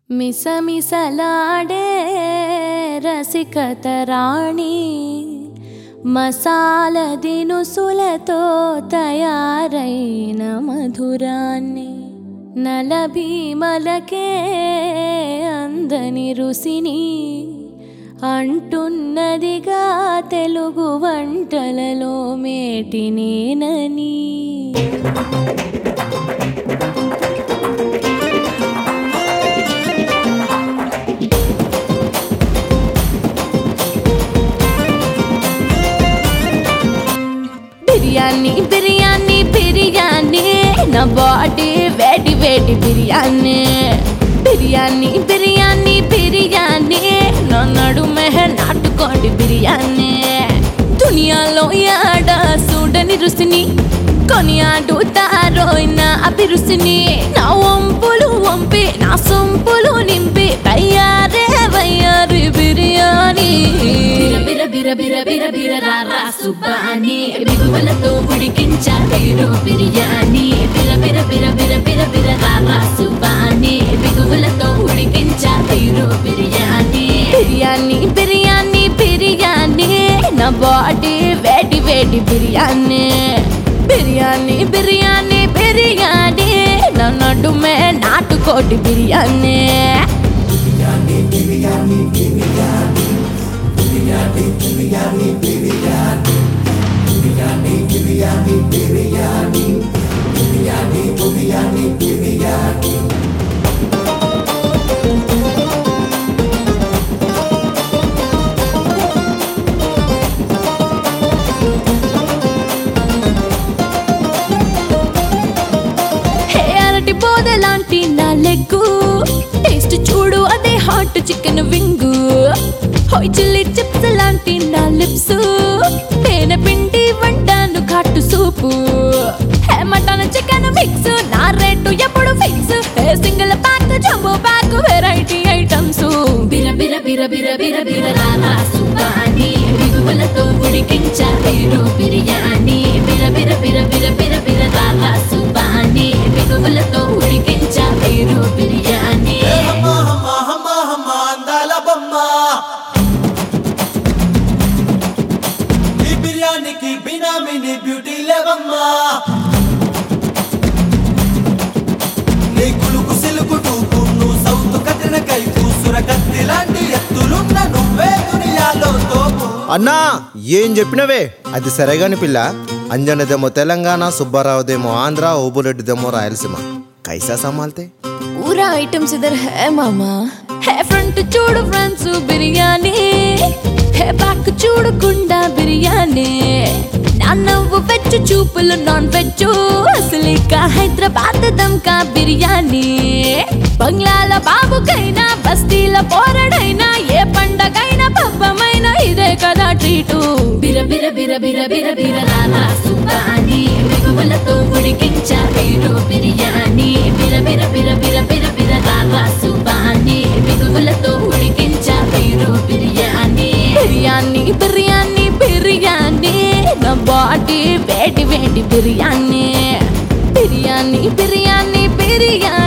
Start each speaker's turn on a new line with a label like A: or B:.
A: మిసమిసలాడే రసికత రాణి మసాల దినుసులతో తయారైన మధురాన్ని నలభీమలకే అందని రుసిని అంటున్నదిగా తెలుగు వంటలలో మేటినేనని బిర్యానీ బిర్యానీ బిర్యానీ నా బాడీ వేడి వేడి బిర్యానీ బిర్యానీ బిర్యానీ బిర్యానీ నా నడుమె నాటుకోండి బిర్యానీ దునియాలో యాడ చూడని రుసిని కొని ఆడుతారో నా అభిరుసిని నా వంపులు వంపి నా సొంపులు నింపి వయ్యారే వయ్యారి బిర్యానీ
B: బిర బిర బిర బిర బిర రా రా సుబ్బాని బిగువలతో ఉడికించా వీరు బిర్యానీ బిర బిర బిర బిర బిర బిర రా రా సుబ్బాని బిగువలతో ఉడికించా వీరు బిర్యానీ
A: బిర్యానీ బిర్యానీ బిర్యానీ నా బాడీ వేడి వేడి బిర్యానీ బిర్యానీ బిర్యానీ బిర్యానీ నా నడుమే నాటుకోటి బిర్యానీ హే అరటి బోద లాంటి నా లెగ్గు టేస్ట్ చూడు అదే హాట్ చికెన్ వింగు హోయ్ చిల్లీ చిప్స్ లాంటి నా లిప్స్ తేనె పిండి వంటాను ఘాటు soup hey mutton chicken mix నా రేటు ఎప్పుడు fix hey single pack jumbo pack variety items
B: బిర బిర బిర బిర బిర బిర రా రా సుబ్బాని బిగువలతో ఉడికించా వీరు బిర్యానీ బిర బిర బిర బిర బిర బిర రా రా సుబ్బాని బిగువలతో ఉడికించా వీరు బిర్యానీ
C: హమ్మ హమ్మ హమ్మ హమ్మ అందాల బొమ్మ ఈ బిర్యానీకి బినామీని బ్యూటీ లేవమ్మా నీ కులుకు సిలుకు టూకు నువ్వు సౌతు కట్టిన కైకు సురకత్తి లాంటి ఎత్తులున్న నువ్వే దునియాలో తోపు
D: అన్నా ఏం చెప్పినవే అది సరేగాని పిల్ల అంజనదేమో తెలంగాణ సుబ్బారావుదేమో ఆంధ్ర ఓబురెడ్డిదేమో రాయలసీమ కైసా సమాల్తే
A: पूरा आइटम्स इधर है मामा है फ्रंट చూడు ఫ్రెండ్స్ బిర్యానీ హే బ్యాక్ చూడు గుండా బిర్యానీ నా నవ్వు వెజ్ చూపులు నాన్ వెజ్ అసలిక హైదరాబాద్ దమ్కా బిర్యానీ బంగ్లాల బాబుకైనా బస్తీల పోరడైనా ఏ పండగైనా పబ్బమైనా ఇదే కదా ట్రీటు
B: బిర బిర బిర బిర బిర బిర రా రా సుబ్బాని బిగువలతో ఉడికించా వీరు బిర్యానీ బిర బిర బిర బిర బిర బిర రా రా సుబ్బాని బిగువలతో ఉడికించా వీరు బిర్యానీ
A: బిర్యానీ బిర్యానీ బిర్యానీ నా బాడీ వేడి వేడి బిర్యానీ బిర్యానీ బిర్యానీ బిర్యానీ